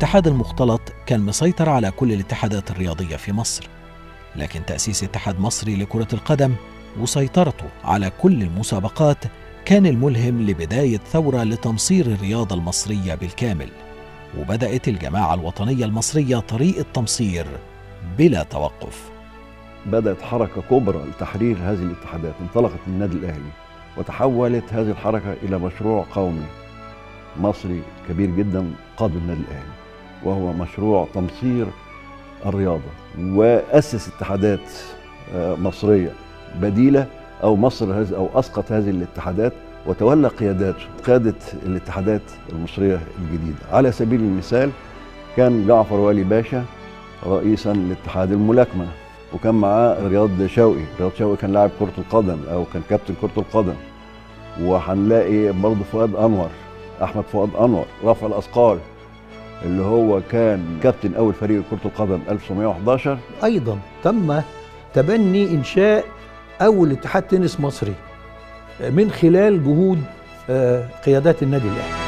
الاتحاد المختلط كان مسيطر على كل الاتحادات الرياضية في مصر لكن تأسيس اتحاد مصري لكرة القدم وسيطرته على كل المسابقات كان الملهم لبداية ثورة لتمصير الرياضة المصرية بالكامل وبدأت الجماعة الوطنية المصرية طريق التمصير بلا توقف بدأت حركة كبرى لتحرير هذه الاتحادات انطلقت من النادي الأهلي وتحولت هذه الحركة إلى مشروع قومي مصري كبير جدا قاده النادي الأهلي وهو مشروع تمصير الرياضة وأسس اتحادات آه، مصرية بديلة أو مصر هذه أو أسقط هذه الاتحادات وتولى قيادات قادة الاتحادات المصرية الجديدة على سبيل المثال كان جعفر والي باشا رئيسا لاتحاد الملاكمة وكان معاه رياض شوقي رياض شوقي كان لاعب كرة القدم أو كان كابتن كرة القدم وهنلاقي برضه فؤاد أنور أحمد فؤاد أنور رفع الأثقال اللي هو كان كابتن أول فريق كرة القدم 1911 ايضا تم تبني انشاء اول اتحاد تنس مصري من خلال جهود آه، قيادات النادي الاهلي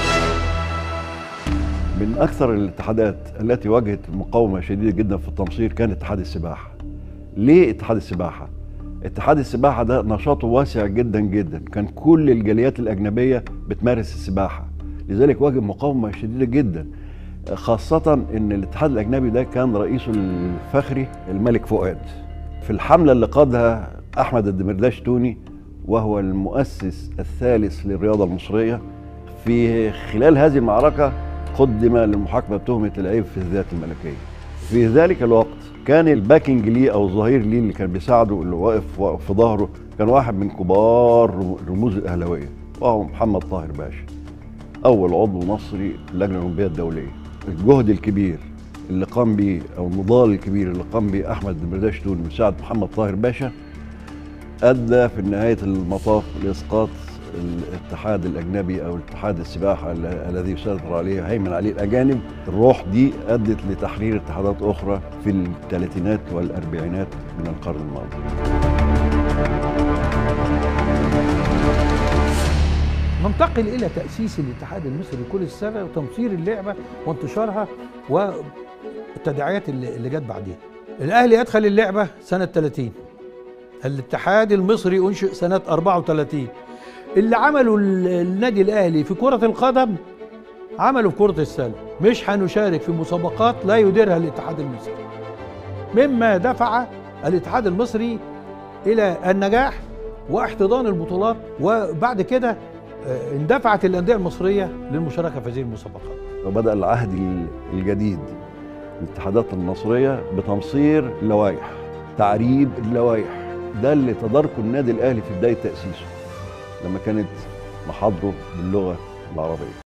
من اكثر الاتحادات التي واجهت مقاومه شديده جدا في التمصير كان اتحاد السباحه. ليه اتحاد السباحه؟ اتحاد السباحه ده نشاطه واسع جدا جدا، كان كل الجاليات الاجنبيه بتمارس السباحه، لذلك واجه مقاومه شديده جدا. خاصة ان الاتحاد الاجنبي ده كان رئيسه الفخري الملك فؤاد. في الحملة اللي قادها احمد الدمرداش توني وهو المؤسس الثالث للرياضة المصرية في خلال هذه المعركة قدم للمحاكمة بتهمة العيب في الذات الملكية في ذلك الوقت كان الباكينج ليه أو الظهير ليه اللي كان بيساعده اللي واقف واقف في ظهره كان واحد من كبار رموز الأهلاوية وهو محمد طاهر باشا أول عضو مصري في اللجنة الأولمبية الدولية الجهد الكبير اللي قام به أو النضال الكبير اللي قام به أحمد دمرداش توني مساعد محمد طاهر باشا أدى في نهاية المطاف لإسقاط الاتحاد الأجنبي أو اتحاد السباحة ال- الذي يسيطر عليه هيمن عليه الأجانب الروح دي أدت لتحرير اتحادات أخرى في الثلاثينات والأربعينات من القرن الماضي ننتقل الى تاسيس الاتحاد المصري لكره السله وتمصير اللعبه وانتشارها والتداعيات اللي اللي جت بعدين. الاهلي ادخل اللعبه سنه 30 الاتحاد المصري انشئ سنه 34 اللي عمله ال- النادي الاهلي في كره القدم عمله في كره السله مش هنشارك في مسابقات لا يديرها الاتحاد المصري مما دفع الاتحاد المصري الى النجاح واحتضان البطولات وبعد كده آه، اندفعت الانديه المصريه للمشاركه في هذه المسابقات وبدأ العهد ال- الجديد الاتحادات المصرية بتمصير اللوائح تعريب اللوائح ده اللي تداركه النادي الأهلي في بداية تأسيسه لما كانت محاضره باللغة العربية